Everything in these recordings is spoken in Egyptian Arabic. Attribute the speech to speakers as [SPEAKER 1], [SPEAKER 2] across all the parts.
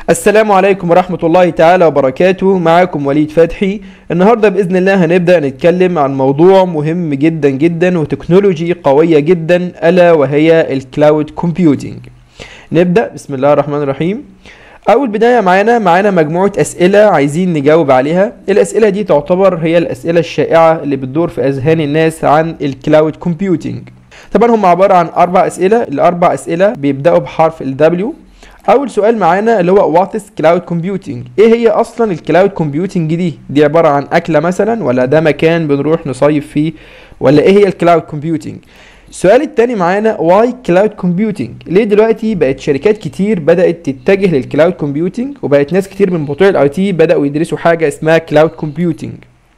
[SPEAKER 1] السلام عليكم ورحمة الله تعالى وبركاته معاكم وليد فتحي النهاردة بإذن الله هنبدأ نتكلم عن موضوع مهم جدا جدا وتكنولوجي قوية جدا ألا وهي الكلاود كومبيوتينج نبدأ بسم الله الرحمن الرحيم أول بداية معانا معانا مجموعة أسئلة عايزين نجاوب عليها الأسئلة دي تعتبر هي الأسئلة الشائعة اللي بتدور في أذهان الناس عن الكلاود كومبيوتينج طبعا هم عبارة عن أربع أسئلة الأربع أسئلة بيبدأوا بحرف ال W اول سؤال معانا اللي هو وات از كلاود كومبيوتنج ايه هي اصلا الكلاود كومبيوتنج دي دي عباره عن اكله مثلا ولا ده مكان بنروح نصيف فيه ولا ايه هي الكلاود كومبيوتنج السؤال التاني معانا واي كلاود كومبيوتنج ليه دلوقتي بقت شركات كتير بدات تتجه للكلاود كومبيوتنج وبقت ناس كتير من بتوع الاي تي بداوا يدرسوا حاجه اسمها كلاود كومبيوتنج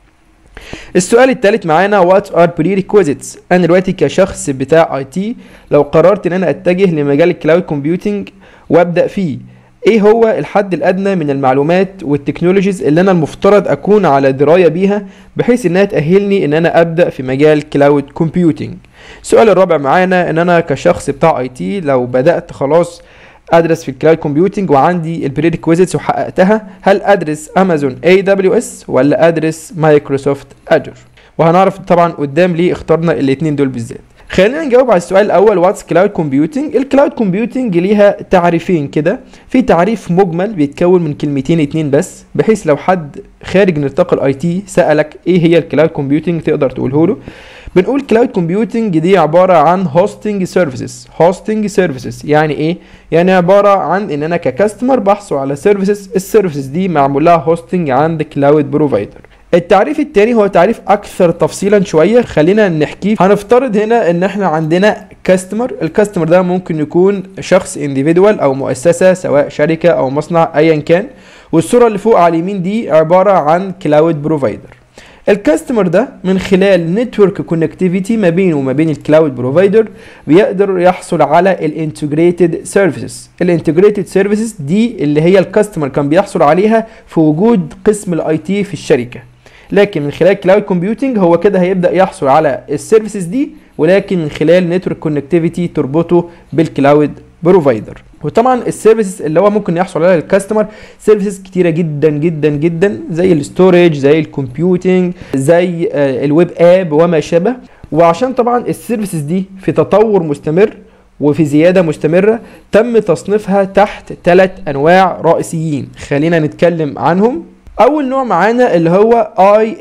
[SPEAKER 1] السؤال الثالث معانا وات ار prerequisites انا دلوقتي كشخص بتاع اي تي لو قررت ان انا اتجه لمجال الكلاود كومبيوتنج وابدا فيه ايه هو الحد الادنى من المعلومات والتكنولوجيز اللي انا المفترض اكون على درايه بيها بحيث انها تاهلني ان انا ابدا في مجال كلاود كومبيوتنج السؤال الرابع معانا ان انا كشخص بتاع اي تي لو بدات خلاص ادرس في الكلاود كومبيوتنج وعندي البريريكويزيتس وحققتها هل ادرس امازون اي دبليو اس ولا ادرس مايكروسوفت اجر وهنعرف طبعا قدام ليه اخترنا الاثنين دول بالذات خلينا نجاوب على السؤال الاول واتس كلاود كومبيوتنج الكلاود كومبيوتنج ليها تعريفين كده في تعريف مجمل بيتكون من كلمتين اتنين بس بحيث لو حد خارج نطاق الاي تي سالك ايه هي الكلاود كومبيوتنج تقدر تقوله له بنقول كلاود كومبيوتنج دي عباره عن هوستنج سيرفيسز هوستنج سيرفيسز يعني ايه يعني عباره عن ان انا ككاستمر بحصل على سيرفيسز السيرفيسز دي معمول لها هوستنج عند كلاود بروفايدر التعريف التاني هو تعريف اكثر تفصيلا شويه خلينا نحكيه هنفترض هنا ان احنا عندنا كاستمر الكاستمر ده ممكن يكون شخص انديفيدوال او مؤسسه سواء شركه او مصنع ايا كان والصوره اللي فوق على اليمين دي عباره عن كلاود بروفايدر الكاستمر ده من خلال نتورك كونكتيفيتي ما بينه وما بين الكلاود بروفايدر بيقدر يحصل على الانتجريتد سيرفيسز الانتجريتد سيرفيسز دي اللي هي الكاستمر كان بيحصل عليها في وجود قسم الاي تي في الشركه لكن من خلال كلاود كومبيوتنج هو كده هيبدا يحصل على السيرفيسز دي ولكن من خلال نتورك كونكتيفيتي تربطه بالكلاود بروفايدر وطبعا السيرفيسز اللي هو ممكن يحصل عليها الكاستمر سيرفيسز كتيره جدا جدا جدا زي الستورج زي الكمبيوتنج زي الويب اب وما شابه وعشان طبعا السيرفيسز دي في تطور مستمر وفي زياده مستمره تم تصنيفها تحت ثلاث انواع رئيسيين خلينا نتكلم عنهم اول نوع معانا اللي هو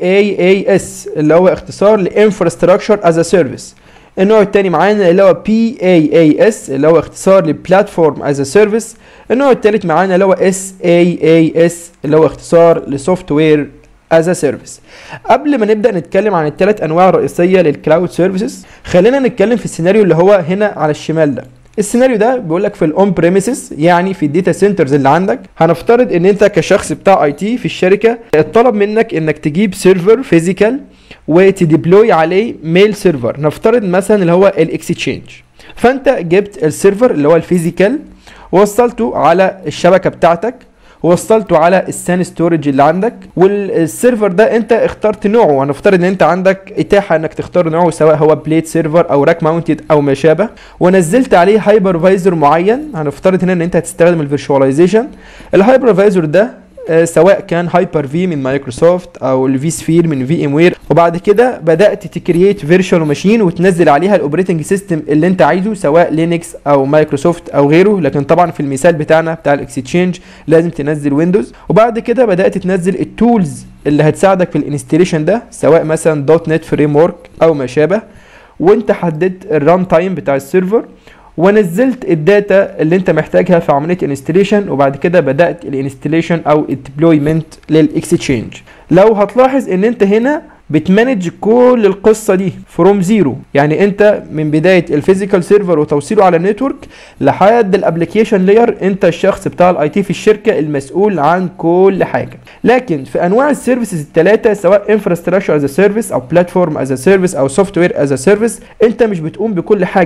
[SPEAKER 1] IaaS اللي هو اختصار لانفراستراكشر از سيرفيس النوع الثاني معانا اللي هو PaaS اللي هو اختصار لبلاتفورم از سيرفيس النوع الثالث معانا اللي هو SaaS اللي هو اختصار لسوفت وير از سيرفيس قبل ما نبدا نتكلم عن الثلاث انواع الرئيسيه للكلاود سيرفيسز خلينا نتكلم في السيناريو اللي هو هنا على الشمال ده السيناريو ده بيقول لك في الاون بريميسز يعني في الداتا سنترز اللي عندك هنفترض ان انت كشخص بتاع اي تي في الشركه اتطلب منك انك تجيب سيرفر فيزيكال وتديبلوي عليه ميل سيرفر نفترض مثلا اللي هو الاكستشينج فانت جبت السيرفر اللي هو الفيزيكال ووصلته على الشبكه بتاعتك ووصلته على السان ستورج اللي عندك والسيرفر ده انت اخترت نوعه هنفترض ان انت عندك اتاحه انك تختار نوعه سواء هو بليت سيرفر او راك ماونتد او ما شابه ونزلت عليه هايبرفايزر معين هنفترض هنا ان انت هتستخدم الفيرشواليزيشن الهايبرفايزر ده سواء كان هايبر في من مايكروسوفت او الفي سفير من في ام وير وبعد كده بدات تكريت فيرتشوال ماشين وتنزل عليها الاوبريتنج سيستم اللي انت عايزه سواء لينكس او مايكروسوفت او غيره لكن طبعا في المثال بتاعنا بتاع الاكستشينج لازم تنزل ويندوز وبعد كده بدات تنزل التولز اللي هتساعدك في الانستليشن ده سواء مثلا دوت نت فريم ورك او ما شابه وانت حددت الران تايم بتاع السيرفر ونزلت الداتا اللي انت محتاجها في عمليه الانستليشن وبعد كده بدات الانستليشن او الديبلويمنت للاكستشينج لو هتلاحظ ان انت هنا بتمانج كل القصه دي فروم زيرو يعني انت من بدايه الفيزيكال سيرفر وتوصيله على النتورك لحد الابلكيشن لاير انت الشخص بتاع الاي تي في الشركه المسؤول عن كل حاجه لكن في انواع السيرفيسز الثلاثه سواء انفراستراكشر از سيرفيس او بلاتفورم از سيرفيس او سوفت وير از سيرفيس انت مش بتقوم بكل حاجه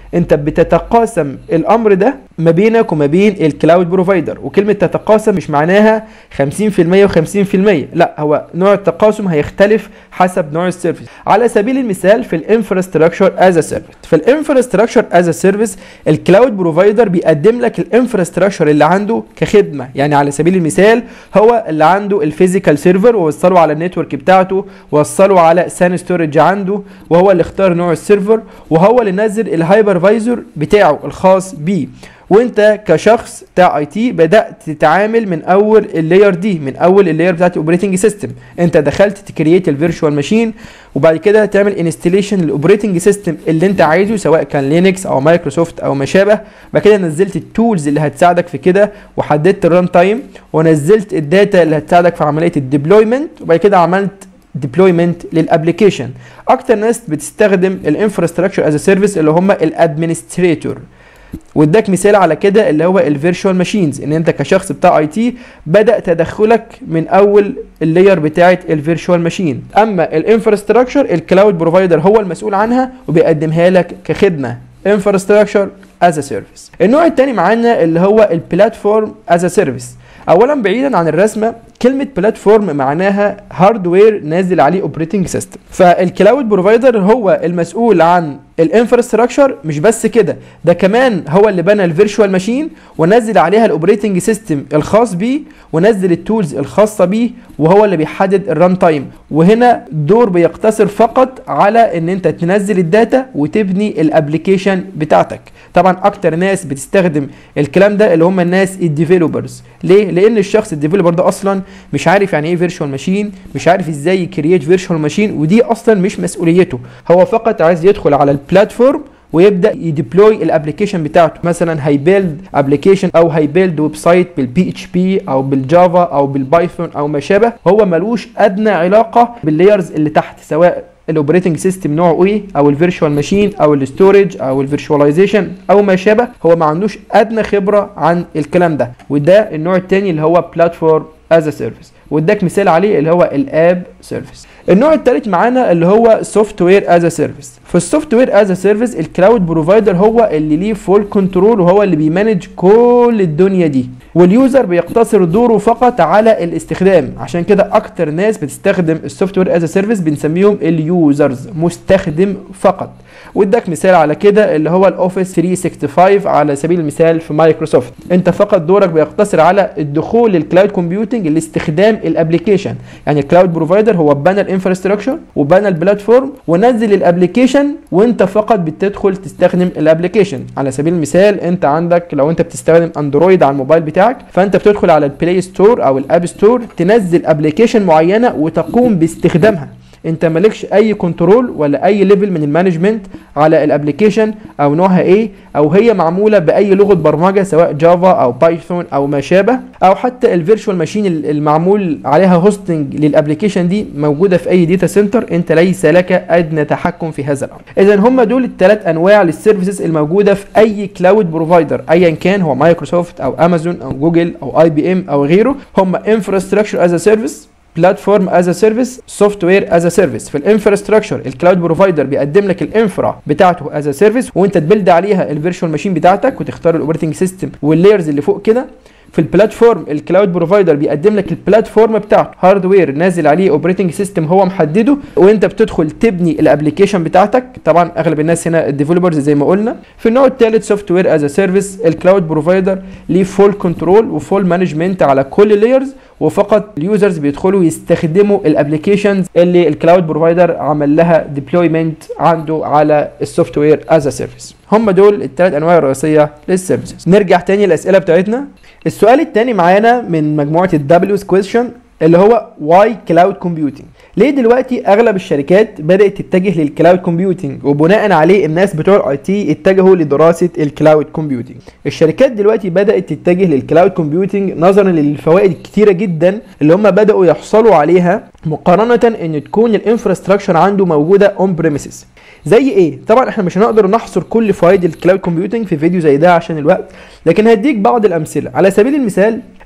[SPEAKER 1] انت بتتقاسم الامر ده ما بينك وما بين الكلاود بروفايدر وكلمه تتقاسم مش معناها 50% و50% لا هو نوع التقاسم هيختلف حسب نوع السيرفيس على سبيل المثال في الانفراستراكشر از سيرفيس في الانفراستراكشر از سيرفيس الكلاود بروفايدر بيقدم لك الانفراستراكشر اللي عنده كخدمه يعني على سبيل المثال هو اللي عنده الفيزيكال سيرفر ووصله على النتورك بتاعته وصله على سان ستورج عنده وهو اللي اختار نوع السيرفر وهو اللي نزل الهايبرفايزر بتاعه الخاص بيه وانت كشخص بتاع اي تي بدات تتعامل من اول اللاير دي من اول اللاير بتاعت الاوبريتنج سيستم انت دخلت تكريت الفيرتشوال ماشين وبعد كده تعمل انستليشن للاوبريتنج سيستم اللي انت عايزه سواء كان لينكس او مايكروسوفت او ما شابه بعد كده نزلت التولز اللي هتساعدك في كده وحددت الران تايم ونزلت الداتا اللي هتساعدك في عمليه الديبلويمنت وبعد كده عملت ديبلويمنت للابلكيشن اكتر ناس بتستخدم الانفراستراكشر از سيرفيس اللي هم الادمنستريتور واداك مثال على كده اللي هو الفيرتشوال ماشينز ان انت كشخص بتاع اي تي بدا تدخلك من اول اللاير بتاعه الفيرتشوال ماشين اما الانفراستراكشر الكلاود بروفايدر هو المسؤول عنها وبيقدمها لك كخدمه انفراستراكشر از سيرفيس النوع الثاني معانا اللي هو البلاتفورم از سيرفيس اولا بعيدا عن الرسمه كلمه بلاتفورم معناها هاردوير نازل عليه اوبريتنج سيستم فالكلاود بروفايدر هو المسؤول عن الانفراستراكشر مش بس كده ده كمان هو اللي بنى الفيرتشوال ماشين ونزل عليها الاوبريتنج سيستم الخاص بيه ونزل التولز الخاصه بيه وهو اللي بيحدد الران تايم وهنا دور بيقتصر فقط على ان انت تنزل الداتا وتبني الابلكيشن بتاعتك طبعا اكتر ناس بتستخدم الكلام ده اللي هم الناس الديفيلوبرز ليه لان الشخص الديفيلوبر ده اصلا مش عارف يعني ايه فيرتشوال ماشين مش عارف ازاي يكريت فيرتشوال ماشين ودي اصلا مش مسؤوليته هو فقط عايز يدخل على البلاتفورم ويبدا يديبلوي الابلكيشن بتاعته مثلا هيبيلد ابلكيشن او هيبيلد ويب سايت بالبي اتش بي او بالجافا او بالبايثون او ما شابه هو ملوش ادنى علاقه باللايرز اللي تحت سواء الاوبريتنج سيستم نوعه ايه او الفيرتشوال ماشين او الاستورج او الفيرتشواليزيشن او ما شابه هو ما عندوش ادنى خبره عن الكلام ده وده النوع الثاني اللي هو بلاتفورم از سيرفيس واداك مثال عليه اللي هو الاب سيرفيس النوع الثالث معانا اللي هو سوفت وير از سيرفيس في السوفت وير از سيرفيس الكلاود بروفايدر هو اللي ليه فول كنترول وهو اللي بيمانج كل الدنيا دي واليوزر بيقتصر دوره فقط على الاستخدام عشان كده اكتر ناس بتستخدم السوفت وير از سيرفيس بنسميهم اليوزرز مستخدم فقط واداك مثال على كده اللي هو الاوفيس 365 على سبيل المثال في مايكروسوفت انت فقط دورك بيقتصر على الدخول للكلاود كومبيوتنج لاستخدام الابلكيشن يعني الكلاود بروفايدر هو بنى الانفراستراكشر وبنى البلاتفورم ونزل الابلكيشن وانت فقط بتدخل تستخدم الابلكيشن على سبيل المثال انت عندك لو انت بتستخدم اندرويد على الموبايل بتاعك فانت بتدخل على البلاي ستور او الاب ستور تنزل ابلكيشن معينه وتقوم باستخدامها انت مالكش اي كنترول ولا اي ليفل من المانجمنت على الابلكيشن او نوعها ايه او هي معموله باي لغه برمجه سواء جافا او بايثون او ما شابه او حتى الفيرتشوال ماشين المعمول عليها هوستنج للابلكيشن دي موجوده في اي داتا سنتر انت ليس لك ادنى تحكم في هذا الامر اذا هم دول الثلاث انواع للسيرفيسز الموجوده في اي كلاود بروفايدر ايا كان هو مايكروسوفت او امازون او جوجل او اي بي ام او غيره هم انفراستراكشر از سيرفيس بلاتفورم از سيرفيس سوفت وير از سيرفيس في الانفراستراكشر الكلاود بروفايدر بيقدم لك الانفرا بتاعته از سيرفيس وانت تبلد عليها الفيرتشوال ماشين بتاعتك وتختار الاوبريتنج سيستم واللايرز اللي فوق كده في البلاتفورم الكلاود بروفايدر بيقدم لك البلاتفورم بتاعته هاردوير نازل عليه اوبريتنج سيستم هو محدده وانت بتدخل تبني الابلكيشن بتاعتك طبعا اغلب الناس هنا الديفلوبرز زي ما قلنا في النوع الثالث سوفت وير از سيرفيس الكلاود بروفايدر ليه فول كنترول وفول مانجمنت على كل اللايرز وفقط اليوزرز بيدخلوا يستخدموا الابلكيشنز اللي الكلاود بروفايدر عمل لها ديبلويمنت عنده على السوفت وير از سيرفيس هم دول الثلاث انواع الرئيسيه للسيرفيسز نرجع تاني للاسئله بتاعتنا السؤال الثاني معانا من مجموعه الدبليوز كويشن اللي هو واي كلاود كومبيوتنج ليه دلوقتي اغلب الشركات بدات تتجه للكلاود كومبيوتنج وبناء عليه الناس بتوع الاي تي اتجهوا لدراسه الكلاود كومبيوتنج الشركات دلوقتي بدات تتجه للكلاود كومبيوتنج نظرا للفوائد الكتيره جدا اللي هم بداوا يحصلوا عليها مقارنه ان تكون الانفراستراكشر عنده موجوده اون بريميسز زي ايه طبعا احنا مش هنقدر نحصر كل فوائد الكلاود كومبيوتنج في فيديو زي ده عشان الوقت لكن هديك بعض الامثله على سبيل المثال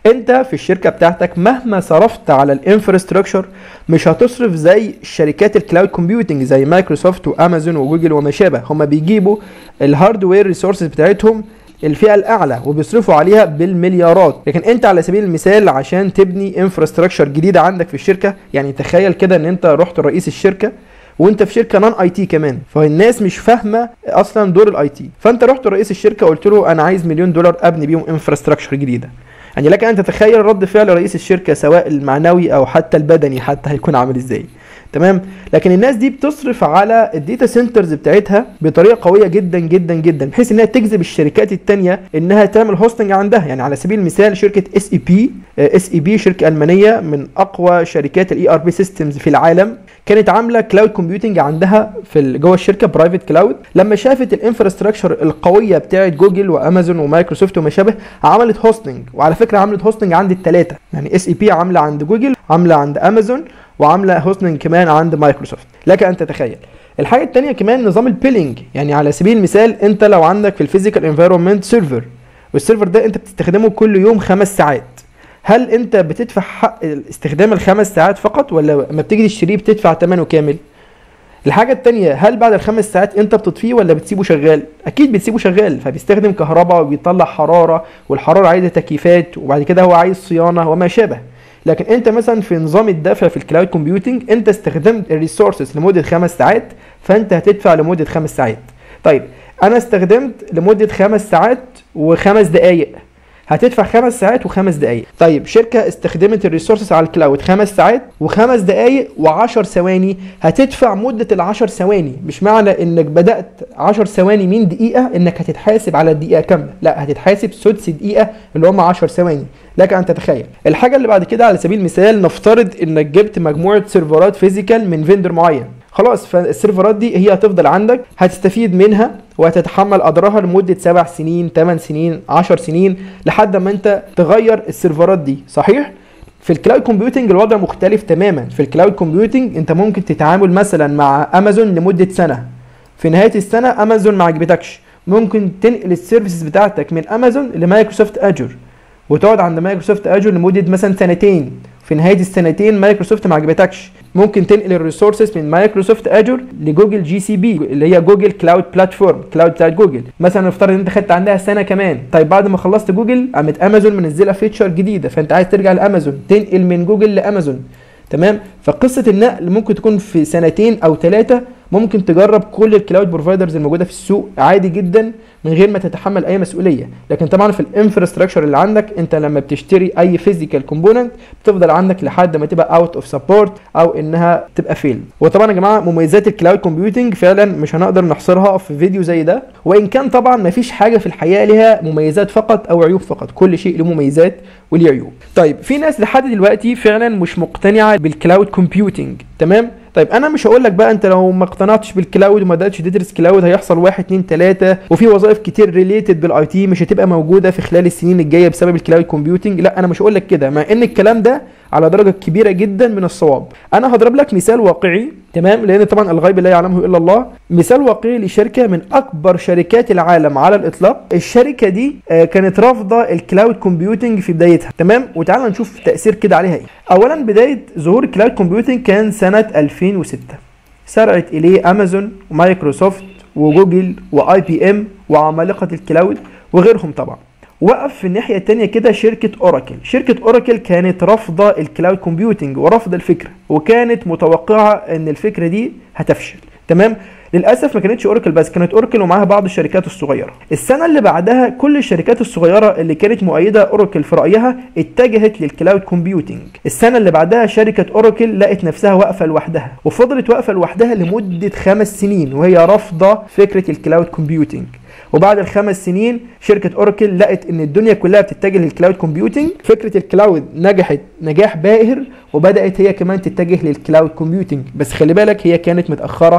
[SPEAKER 1] انت في الشركه بتاعتك مهما صرفت على الانفراستراكشر مش هتصرف زي شركات الكلاود كومبيوتنج زي مايكروسوفت وامازون وجوجل وما شابه هم بيجيبوا الهاردوير ريسورسز بتاعتهم الفئه الاعلى وبيصرفوا عليها بالمليارات لكن انت على سبيل المثال عشان تبني انفراستراكشر جديده عندك في الشركه يعني تخيل كده ان انت رحت رئيس الشركه وانت في شركه نون اي تي كمان فالناس مش فاهمه اصلا دور الاي تي فانت رحت رئيس الشركه قلت له انا عايز مليون دولار ابني بيهم انفراستراكشر جديده يعني لك ان تتخيل رد فعل رئيس الشركه سواء المعنوي او حتى البدني حتى هيكون عامل ازاي تمام لكن الناس دي بتصرف على الداتا سنترز بتاعتها بطريقه قويه جدا جدا جدا بحيث انها تجذب الشركات التانية انها تعمل هوستنج عندها يعني على سبيل المثال شركه اس اي بي اس اي بي شركه المانيه من اقوى شركات الاي ار بي سيستمز في العالم كانت عامله كلاود كومبيوتنج عندها في جوه الشركه برايفت كلاود لما شافت الانفراستراكشر القويه بتاعه جوجل وامازون ومايكروسوفت وما شابه عملت هوستنج وعلى فكره عملت هوستنج عند الثلاثه يعني اس اي بي عامله عند جوجل عامله عند امازون وعامله هوستنج كمان عند مايكروسوفت لك ان تتخيل الحاجه الثانيه كمان نظام البيلينج يعني على سبيل المثال انت لو عندك في الفيزيكال انفايرمنت سيرفر والسيرفر ده انت بتستخدمه كل يوم خمس ساعات هل انت بتدفع حق استخدام الخمس ساعات فقط ولا لما بتيجي تشتريه بتدفع ثمنه كامل الحاجة التانية هل بعد الخمس ساعات انت بتطفيه ولا بتسيبه شغال؟ اكيد بتسيبه شغال فبيستخدم كهرباء وبيطلع حرارة والحرارة عايزة تكييفات وبعد كده هو عايز صيانة وما شابه لكن انت مثلا في نظام الدفع في الكلاود كومبيوتنج انت استخدمت الريسورسز لمدة خمس ساعات فانت هتدفع لمدة خمس ساعات طيب انا استخدمت لمدة خمس ساعات وخمس دقايق هتدفع خمس ساعات وخمس دقايق طيب شركه استخدمت الريسورسز على الكلاود خمس ساعات وخمس دقايق و10 ثواني هتدفع مده ال10 ثواني مش معنى انك بدات 10 ثواني من دقيقه انك هتتحاسب على الدقيقه كامله لا هتتحاسب سدس دقيقه اللي هم 10 ثواني لك ان تتخيل الحاجه اللي بعد كده على سبيل المثال نفترض انك جبت مجموعه سيرفرات فيزيكال من فيندر معين خلاص فالسيرفرات دي هي هتفضل عندك هتستفيد منها وهتتحمل اضرارها لمده سبع سنين 8 سنين 10 سنين لحد ما انت تغير السيرفرات دي صحيح في الكلاود كومبيوتنج الوضع مختلف تماما في الكلاود كومبيوتنج انت ممكن تتعامل مثلا مع امازون لمده سنه في نهايه السنه امازون ما عجبتكش ممكن تنقل السيرفيسز بتاعتك من امازون لمايكروسوفت اجور وتقعد عند مايكروسوفت اجور لمده مثلا سنتين في نهايه السنتين مايكروسوفت ما عجبتكش ممكن تنقل الريسورسز من مايكروسوفت اجور لجوجل جي سي بي اللي هي جوجل كلاود بلاتفورم كلاود بتاعت جوجل مثلا نفترض ان انت خدت عندها سنه كمان طيب بعد ما خلصت جوجل قامت امازون منزله فيتشر جديده فانت عايز ترجع لامازون تنقل من جوجل لامازون تمام فقصه النقل ممكن تكون في سنتين او ثلاثه ممكن تجرب كل الكلاود بروفايدرز الموجوده في السوق عادي جدا من غير ما تتحمل اي مسؤوليه لكن طبعا في الانفراستراكشر اللي عندك انت لما بتشتري اي فيزيكال كومبوننت بتفضل عندك لحد ما تبقى اوت اوف سبورت او انها تبقى فيل وطبعا يا جماعه مميزات الكلاود كومبيوتنج فعلا مش هنقدر نحصرها في فيديو زي ده وان كان طبعا ما فيش حاجه في الحياه ليها مميزات فقط او عيوب فقط كل شيء له مميزات وليه عيوب طيب في ناس لحد دلوقتي فعلا مش مقتنعه بالكلاود كومبيوتنج تمام طيب انا مش هقول لك بقى انت لو ما اقتنعتش بالكلاود وما بداتش تدرس كلاود هيحصل واحد اتنين تلاته وفي وظائف كتير ريليتد بالاي تي مش هتبقى موجوده في خلال السنين الجايه بسبب الكلاود كومبيوتنج لا انا مش هقول لك كده مع ان الكلام ده على درجه كبيره جدا من الصواب انا هضرب لك مثال واقعي تمام لان طبعا الغيب لا يعلمه الا الله مثال واقعي لشركه من اكبر شركات العالم على الاطلاق الشركه دي آه، كانت رافضه الكلاود كومبيوتنج في بدايتها تمام وتعالى نشوف تاثير كده عليها ايه اولا بدايه ظهور الكلاود كومبيوتنج كان سنه 2006 سرعت اليه امازون ومايكروسوفت وجوجل واي بي ام وعمالقه الكلاود وغيرهم طبعا وقف في الناحيه الثانيه كده شركه اوراكل شركه اوراكل كانت رافضه الكلاود كومبيوتنج ورافضه الفكره وكانت متوقعه ان الفكره دي هتفشل تمام للاسف ما كانتش اوراكل بس كانت اوراكل ومعاها بعض الشركات الصغيره السنه اللي بعدها كل الشركات الصغيره اللي كانت مؤيده اوراكل في رايها اتجهت للكلاود كومبيوتنج السنه اللي بعدها شركه اوراكل لقت نفسها واقفه لوحدها وفضلت واقفه لوحدها لمده خمس سنين وهي رافضه فكره الكلاود كومبيوتنج وبعد الخمس سنين شركه اوراكل لقت ان الدنيا كلها بتتجه للكلاود كومبيوتنج فكره الكلاود نجحت نجاح باهر وبدات هي كمان تتجه للكلاود كومبيوتنج بس خلي بالك هي كانت متاخره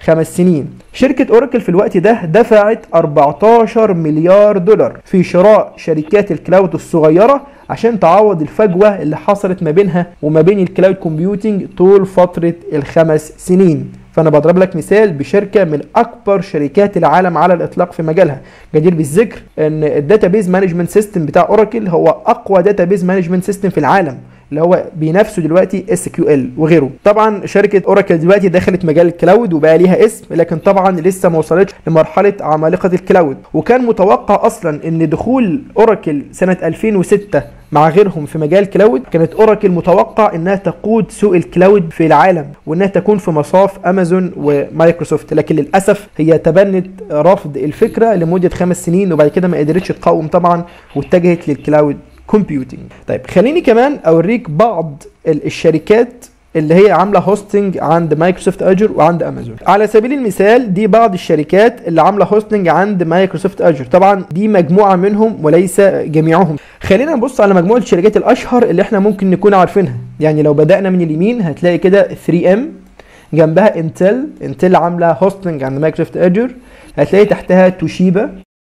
[SPEAKER 1] خمس سنين شركة اوراكل في الوقت ده دفعت 14 مليار دولار في شراء شركات الكلاود الصغيرة عشان تعوض الفجوة اللي حصلت ما بينها وما بين الكلاود كومبيوتنج طول فترة الخمس سنين فانا بضرب لك مثال بشركه من اكبر شركات العالم على الاطلاق في مجالها جدير بالذكر ان الداتابيز مانجمنت سيستم بتاع اوراكل هو اقوى داتابيز مانجمنت سيستم في العالم اللي هو بينافسوا دلوقتي اس كيو ال وغيره طبعا شركه اوراكل دلوقتي دخلت مجال الكلاود وبقى ليها اسم لكن طبعا لسه ما وصلتش لمرحله عمالقه الكلاود وكان متوقع اصلا ان دخول اوراكل سنه 2006 مع غيرهم في مجال كلاود كانت اوراكل متوقع انها تقود سوق الكلاود في العالم وانها تكون في مصاف امازون ومايكروسوفت لكن للاسف هي تبنت رفض الفكره لمده خمس سنين وبعد كده ما قدرتش تقاوم طبعا واتجهت للكلاود كومبيوتنج طيب خليني كمان اوريك بعض الشركات اللي هي عامله هوستنج عند مايكروسوفت اجر وعند امازون على سبيل المثال دي بعض الشركات اللي عامله هوستنج عند مايكروسوفت اجر طبعا دي مجموعه منهم وليس جميعهم خلينا نبص على مجموعه الشركات الاشهر اللي احنا ممكن نكون عارفينها يعني لو بدانا من اليمين هتلاقي كده 3 ام جنبها انتل انتل عامله هوستنج عند مايكروسوفت اجر هتلاقي تحتها توشيبا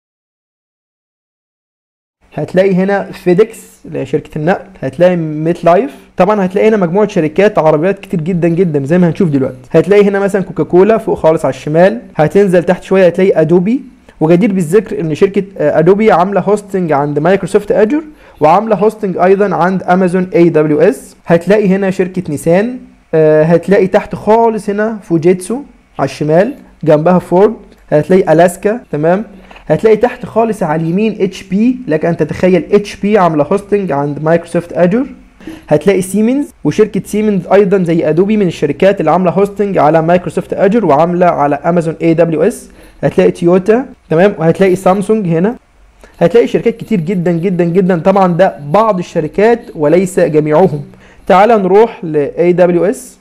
[SPEAKER 1] هتلاقي هنا فيديكس اللي هي شركه النقل هتلاقي ميت لايف طبعا هتلاقي هنا مجموعه شركات عربيات كتير جدا جدا زي ما هنشوف دلوقتي هتلاقي هنا مثلا كوكاكولا فوق خالص على الشمال هتنزل تحت شويه هتلاقي ادوبي وجدير بالذكر ان شركه ادوبي عامله هوستنج عند مايكروسوفت اجر وعامله هوستنج ايضا عند امازون اي دبليو اس هتلاقي هنا شركه نيسان هتلاقي تحت خالص هنا فوجيتسو على الشمال جنبها فورد هتلاقي الاسكا تمام هتلاقي تحت خالص على اليمين اتش بي لك ان تتخيل اتش بي عامله هوستنج عند مايكروسوفت اجور هتلاقي سيمنز وشركه سيمنز ايضا زي ادوبي من الشركات اللي عامله هوستنج على مايكروسوفت اجور وعامله على امازون اي دبليو اس هتلاقي تويوتا تمام وهتلاقي سامسونج هنا هتلاقي شركات كتير جدا جدا جدا طبعا ده بعض الشركات وليس جميعهم تعال نروح ل اي دبليو اس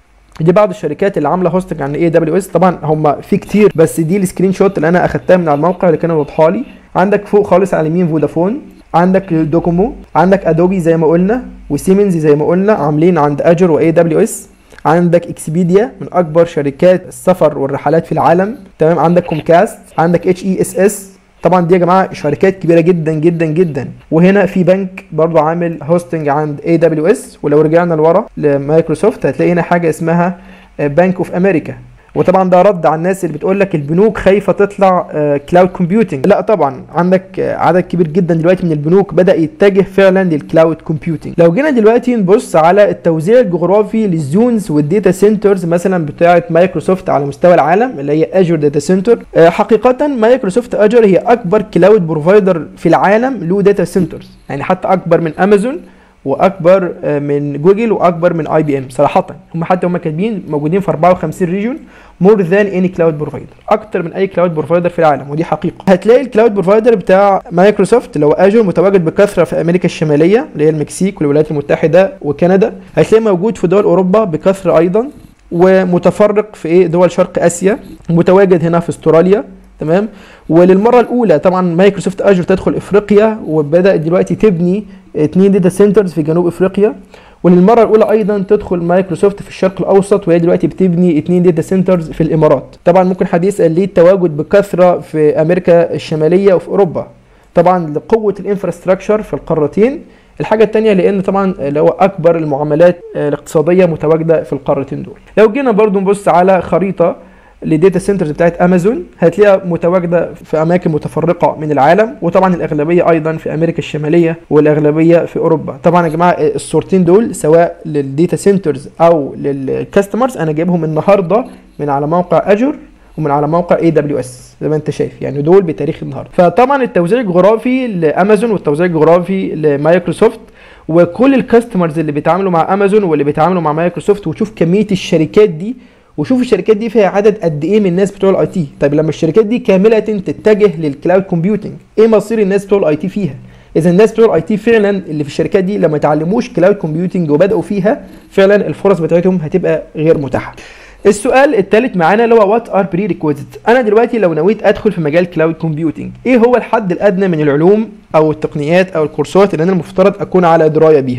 [SPEAKER 1] دي بعض الشركات اللي عامله هوستنج عن اي دبليو اس طبعا هم في كتير بس دي السكرين شوت اللي انا اخدتها من على الموقع اللي كانوا واضحه لي عندك فوق خالص على اليمين فودافون عندك دوكومو عندك ادوبي زي ما قلنا وسيمنز زي ما قلنا عاملين عند اجر واي دبليو اس عندك اكسبيديا من اكبر شركات السفر والرحلات في العالم تمام عندك كومكاست عندك اتش اي اس اس طبعا دي يا جماعه شركات كبيره جدا جدا جدا وهنا في بنك برضو عامل هوستنج عند اي دبليو اس ولو رجعنا لورا لمايكروسوفت هتلاقي هنا حاجه اسمها بنك اوف امريكا وطبعا ده رد على الناس اللي بتقول لك البنوك خايفه تطلع كلاود كومبيوتنج لا طبعا عندك عدد كبير جدا دلوقتي من البنوك بدا يتجه فعلا للكلاود كومبيوتنج لو جينا دلوقتي نبص على التوزيع الجغرافي للزونز والديتا سنترز مثلا بتاعه مايكروسوفت على مستوى العالم اللي هي اجور داتا سنتر حقيقه مايكروسوفت اجور هي اكبر كلاود بروفايدر في العالم له داتا سنترز يعني حتى اكبر من امازون واكبر من جوجل واكبر من اي بي ام صراحه هم حتى هم كاتبين موجودين في 54 ريجون مور ذان اني كلاود بروفايدر اكتر من اي كلاود بروفايدر في العالم ودي حقيقه هتلاقي الكلاود بروفايدر بتاع مايكروسوفت اللي هو اجور متواجد بكثره في امريكا الشماليه اللي هي المكسيك والولايات المتحده وكندا هتلاقي موجود في دول اوروبا بكثره ايضا ومتفرق في ايه دول شرق اسيا متواجد هنا في استراليا تمام وللمره الاولى طبعا مايكروسوفت اجر تدخل افريقيا وبدات دلوقتي تبني اثنين داتا سنترز في جنوب افريقيا وللمره الاولى ايضا تدخل مايكروسوفت في الشرق الاوسط وهي دلوقتي بتبني اثنين داتا سنترز في الامارات طبعا ممكن حد يسال ليه التواجد بكثره في امريكا الشماليه وفي اوروبا طبعا لقوه الانفراستراكشر في القارتين الحاجة التانية لأن طبعا اللي هو أكبر المعاملات الاقتصادية متواجدة في القارتين دول. لو جينا برضو نبص على خريطة للداتا سنترز بتاعت امازون هتلاقيها متواجده في اماكن متفرقه من العالم وطبعا الاغلبيه ايضا في امريكا الشماليه والاغلبيه في اوروبا طبعا يا جماعه الصورتين دول سواء للداتا سنترز او للكاستمرز انا جايبهم النهارده من على موقع اجر ومن على موقع اي دبليو اس زي ما انت شايف يعني دول بتاريخ النهارده فطبعا التوزيع الجغرافي لامازون والتوزيع الجغرافي لمايكروسوفت وكل الكاستمرز اللي بيتعاملوا مع امازون واللي بيتعاملوا مع مايكروسوفت وشوف كميه الشركات دي وشوف الشركات دي فيها عدد قد ايه من الناس بتوع الاي تي طيب لما الشركات دي كامله تتجه للكلاود كومبيوتنج ايه مصير الناس بتوع الاي تي فيها اذا الناس بتوع الاي تي فعلا اللي في الشركات دي لما يتعلموش كلاود كومبيوتنج وبداوا فيها فعلا الفرص بتاعتهم هتبقى غير متاحه السؤال الثالث معانا اللي هو وات ار بري ريكويزيت انا دلوقتي لو نويت ادخل في مجال كلاود كومبيوتنج ايه هو الحد الادنى من العلوم او التقنيات او الكورسات اللي انا المفترض اكون على درايه بيها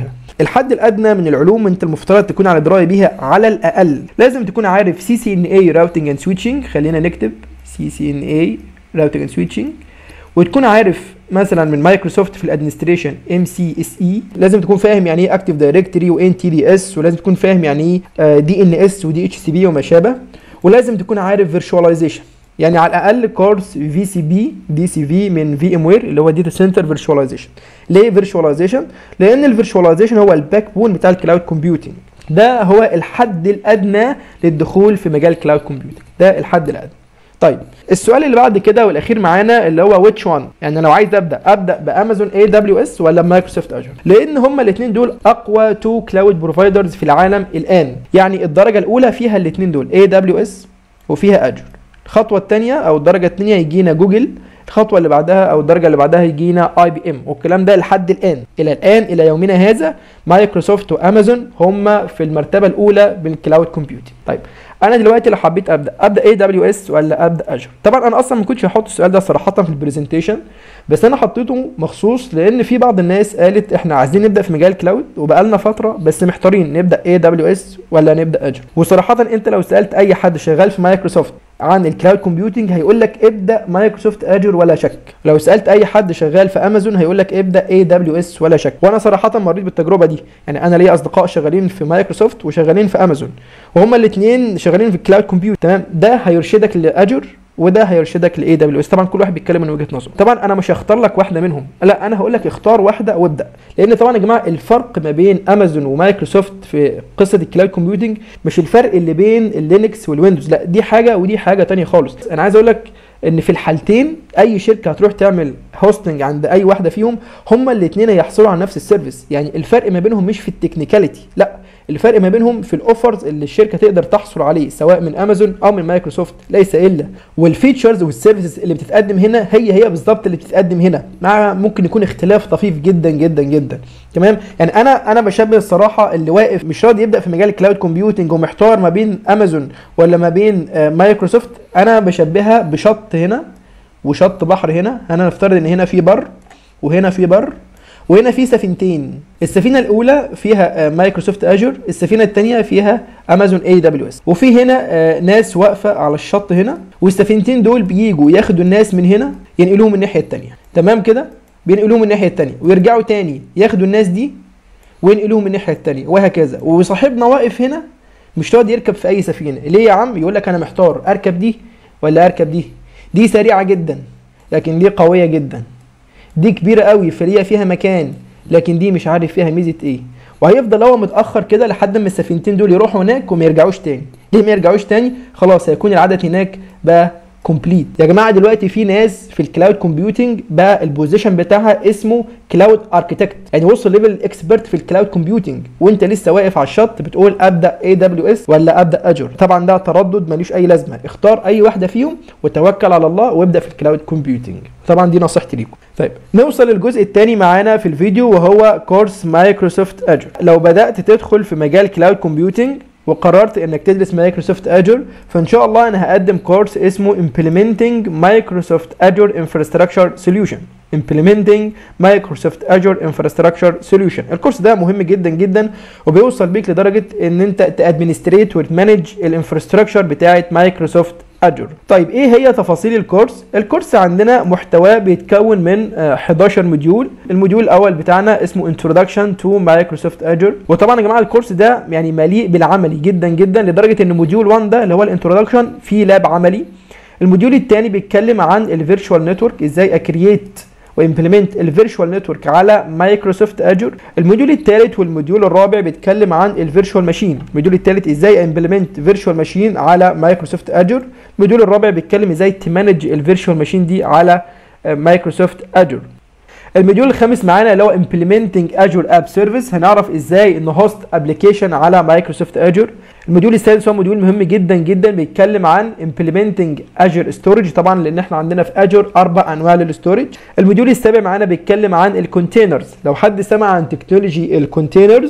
[SPEAKER 1] الحد الادنى من العلوم انت المفترض تكون على درايه بيها على الاقل لازم تكون عارف سي سي ان اي راوتنج اند سويتشنج خلينا نكتب سي سي ان اي راوتنج اند سويتشنج وتكون عارف مثلا من مايكروسوفت في الادمنستريشن ام سي اس اي لازم تكون فاهم يعني ايه اكتيف دايركتوري وان تي دي اس ولازم تكون فاهم يعني ايه دي ان اس ودي اتش سي بي وما شابه ولازم تكون عارف فيرتشواليزيشن يعني على الاقل كورس في سي بي دي سي في من في ام وير اللي هو داتا سنتر فيرتشواليزيشن ليه فيرتشواليزيشن لان الفيرتشواليزيشن هو الباك بون بتاع الكلاود كومبيوتنج ده هو الحد الادنى للدخول في مجال كلاود كومبيوتنج ده الحد الادنى طيب السؤال اللي بعد كده والاخير معانا اللي هو which one يعني لو عايز ابدا ابدا بامازون اي دبليو اس ولا مايكروسوفت اجر لان هما الاثنين دول اقوى تو كلاود بروفايدرز في العالم الان يعني الدرجه الاولى فيها الاثنين دول اي دبليو اس وفيها اجر الخطوه الثانيه او الدرجه الثانيه يجينا جوجل الخطوه اللي بعدها او الدرجه اللي بعدها يجينا اي بي ام والكلام ده لحد الان الى الان الى يومنا هذا مايكروسوفت وامازون هم في المرتبه الاولى بالكلاود كومبيوتنج طيب انا دلوقتي لو حبيت ابدا ابدا اي دبليو اس ولا ابدا اجر طبعا انا اصلا ما كنتش هحط السؤال ده صراحه في البرزنتيشن بس انا حطيته مخصوص لان في بعض الناس قالت احنا عايزين نبدا في مجال كلاود وبقالنا فتره بس محتارين نبدا اي دبليو اس ولا نبدا اجر وصراحه انت لو سالت اي حد شغال في مايكروسوفت عن الكلاود كومبيوتنج هيقول لك ابدا مايكروسوفت اجر ولا شك لو سالت اي حد شغال في امازون هيقول لك ابدا اي دبليو اس ولا شك وانا صراحه مريت بالتجربه دي يعني انا ليا اصدقاء شغالين في مايكروسوفت وشغالين في امازون وهما الاثنين شغالين في الكلاود كومبيوت تمام ده هيرشدك لاجر وده هيرشدك لاي دبليو اس طبعا كل واحد بيتكلم من وجهه نظره طبعا انا مش هختار لك واحده منهم لا انا هقول لك اختار واحده وابدا لان طبعا يا جماعه الفرق ما بين امازون ومايكروسوفت في قصه الكلاود كومبيوتنج مش الفرق اللي بين اللينكس والويندوز لا دي حاجه ودي حاجه تانية خالص انا عايز اقول لك ان في الحالتين اي شركه هتروح تعمل هوستنج عند اي واحده فيهم هما الاثنين هيحصلوا على نفس السيرفيس يعني الفرق ما بينهم مش في التكنيكاليتي لا الفرق ما بينهم في الاوفرز اللي الشركه تقدر تحصل عليه سواء من امازون او من مايكروسوفت ليس الا والفيتشرز والسيرفيسز اللي بتتقدم هنا هي هي بالظبط اللي بتتقدم هنا مع ممكن يكون اختلاف طفيف جدا جدا جدا تمام يعني انا انا بشبه الصراحه اللي واقف مش راضي يبدا في مجال الكلاود كومبيوتنج ومحتار ما بين امازون ولا ما بين مايكروسوفت انا بشبهها بشط هنا وشط بحر هنا انا نفترض ان هنا في بر وهنا في بر وهنا في سفينتين السفينه الاولى فيها مايكروسوفت اجر السفينه الثانيه فيها امازون اي دبليو اس وفي هنا ناس واقفه على الشط هنا والسفينتين دول بيجوا ياخدوا الناس من هنا ينقلوهم الناحيه الثانيه تمام كده بينقلوهم الناحيه الثانيه ويرجعوا تاني ياخدوا الناس دي وينقلوهم الناحيه الثانيه وهكذا وصاحبنا واقف هنا مش راضي يركب في اي سفينه ليه يا عم يقول لك انا محتار اركب دي ولا اركب دي دي سريعه جدا لكن دي قويه جدا دي كبيره قوي فليها فيها مكان لكن دي مش عارف فيها ميزه ايه وهيفضل هو متاخر كده لحد ما السفينتين دول يروحوا هناك وما يرجعوش تاني ليه ما يرجعوش تاني خلاص هيكون العدد هناك بقى كومبليت يا جماعه دلوقتي في ناس في الكلاود كومبيوتنج بقى البوزيشن بتاعها اسمه كلاود اركتكت يعني وصل ليفل اكسبرت في الكلاود كومبيوتنج وانت لسه واقف على الشط بتقول ابدا اي دبليو اس ولا ابدا اجر طبعا ده تردد ملوش اي لازمه اختار اي واحده فيهم وتوكل على الله وابدا في الكلاود كومبيوتنج طبعا دي نصيحتي ليكم طيب نوصل للجزء الثاني معانا في الفيديو وهو كورس مايكروسوفت اجر لو بدات تدخل في مجال كلاود كومبيوتنج وقررت انك تدرس مايكروسوفت اجر فان شاء الله انا هقدم كورس اسمه implementing Microsoft Azure Infrastructure Solution implementing Microsoft Azure Infrastructure Solution الكورس ده مهم جدا جدا وبيوصل بيك لدرجه ان انت تادمنستريت وتمانج الانفراستراكشر بتاعه مايكروسوفت اجر طيب ايه هي تفاصيل الكورس الكورس عندنا محتواه بيتكون من 11 موديول الموديول الاول بتاعنا اسمه Introduction to Microsoft Azure وطبعا يا جماعه الكورس ده يعني مليء بالعملي جدا جدا لدرجه ان موديول 1 ده اللي هو الانترودكشن فيه لاب عملي الموديول الثاني بيتكلم عن الفيرتشوال نتورك ازاي اكرييت وامبلمنت الفيرتشوال نتورك على مايكروسوفت اجور الموديول الثالث والموديول الرابع بيتكلم عن الفيرتشوال ماشين الموديول الثالث ازاي امبلمنت فيرتشوال ماشين على مايكروسوفت اجور الموديول الرابع بيتكلم ازاي تمانج الفيرتشوال ماشين دي على مايكروسوفت اجور الموديول الخامس معانا اللي هو implementing Azure App Service هنعرف ازاي ان هوست ابلكيشن على مايكروسوفت اجور الموديول السادس هو موديول مهم جدا جدا بيتكلم عن implementing Azure Storage طبعا لان احنا عندنا في اجور اربع انواع للستورج الموديول السابع معانا بيتكلم عن الكونتينرز لو حد سمع عن تكنولوجي الكونتينرز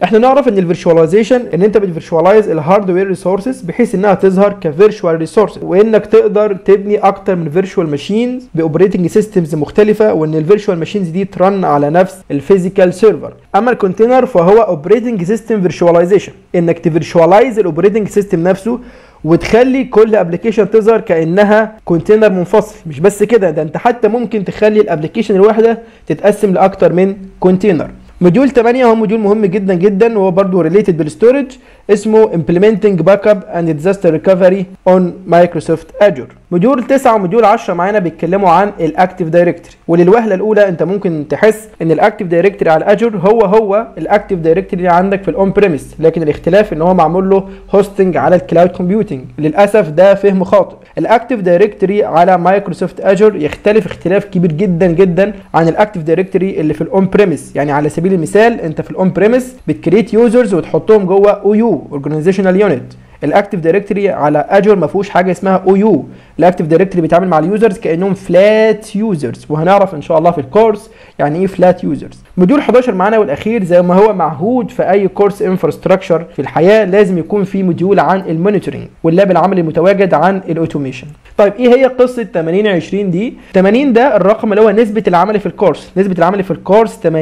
[SPEAKER 1] احنا نعرف ان الفيرشواليزيشن ان انت بتفيرشواليز الهاردوير ريسورسز بحيث انها تظهر كفيرشوال ريسورسز وانك تقدر تبني اكتر من فيرشوال ماشينز باوبريتنج سيستمز مختلفه وان الفيرشوال ماشينز دي ترن على نفس الفيزيكال سيرفر اما الكونتينر فهو اوبريتنج سيستم فيرشواليزيشن انك تفيرشواليز الاوبريتنج سيستم نفسه وتخلي كل ابلكيشن تظهر كانها كونتينر منفصل مش بس كده ده انت حتى ممكن تخلي الابلكيشن الواحده تتقسم لاكتر من كونتينر موديول 8 هو موديول مهم جدا جدا وهو برضه ريليتد بالستورج اسمه implementing backup and disaster recovery on Microsoft Azure موديول 9 وموديول 10 معانا بيتكلموا عن الاكتيف دايركتوري وللوهله الاولى انت ممكن تحس ان الاكتيف دايركتوري على الاجر هو هو الاكتيف دايركتوري اللي عندك في الاون بريمس لكن الاختلاف ان هو معمول له هوستنج على الكلاود كومبيوتنج للاسف ده فهم خاطئ الاكتيف دايركتوري على مايكروسوفت اجر يختلف اختلاف كبير جدا جدا عن الاكتيف دايركتوري اللي في الاون بريمس يعني على سبيل المثال انت في الاون بريمس بتكريت يوزرز وتحطهم جوه او يو اورجانيزيشنال يونت الاكتيف دايركتوري على اجور ما فيهوش حاجه اسمها او يو الاكتيف دايركتوري بيتعامل مع اليوزرز كانهم فلات يوزرز وهنعرف ان شاء الله في الكورس يعني ايه فلات يوزرز موديول 11 معانا والاخير زي ما هو معهود في اي كورس انفراستراكشر في الحياه لازم يكون في موديول عن المونيتورنج واللاب العملي المتواجد عن الاوتوميشن طيب ايه هي قصه 80 20 دي 80 ده الرقم اللي هو نسبه العملي في الكورس نسبه العملي في الكورس 80%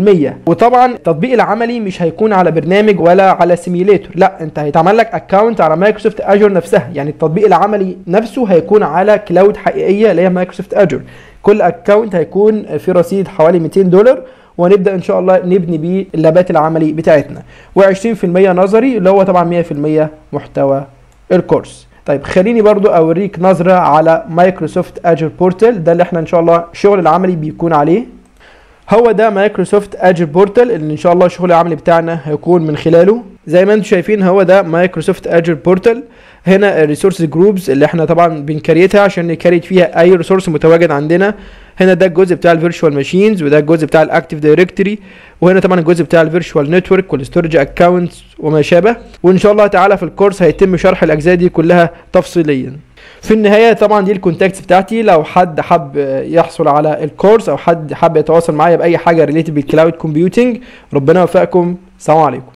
[SPEAKER 1] وطبعا التطبيق العملي مش هيكون على برنامج ولا على سيميوليتور لا انت هيتعمل لك اكونت على مايكروسوفت اجور نفسها يعني التطبيق العملي نفسه هيكون على كلاود حقيقيه اللي هي مايكروسوفت اجور كل اكونت هيكون في رصيد حوالي 200 دولار وهنبدا ان شاء الله نبني بيه اللابات العملي بتاعتنا و20% نظري اللي هو طبعا 100% محتوى الكورس طيب خليني برضو اوريك نظرة على مايكروسوفت اجر بورتال ده اللي احنا ان شاء الله الشغل العملي بيكون عليه هو ده مايكروسوفت اجر بورتال اللي ان شاء الله الشغل العملي بتاعنا هيكون من خلاله زي ما انتم شايفين هو ده مايكروسوفت اجر بورتال هنا الريسورس جروبز اللي احنا طبعا بنكريتها عشان نكريت فيها اي ريسورس متواجد عندنا هنا ده الجزء بتاع الفيرتشوال ماشينز وده الجزء بتاع الاكتيف دايركتوري وهنا طبعا الجزء بتاع الفيرتشوال نتورك والستورج اكونتس وما شابه وان شاء الله تعالى في الكورس هيتم شرح الاجزاء دي كلها تفصيليا في النهايه طبعا دي الكونتاكتس بتاعتي لو حد حب يحصل على الكورس او حد حب يتواصل معايا باي حاجه ريليتد بالكلاود كومبيوتنج ربنا يوفقكم السلام عليكم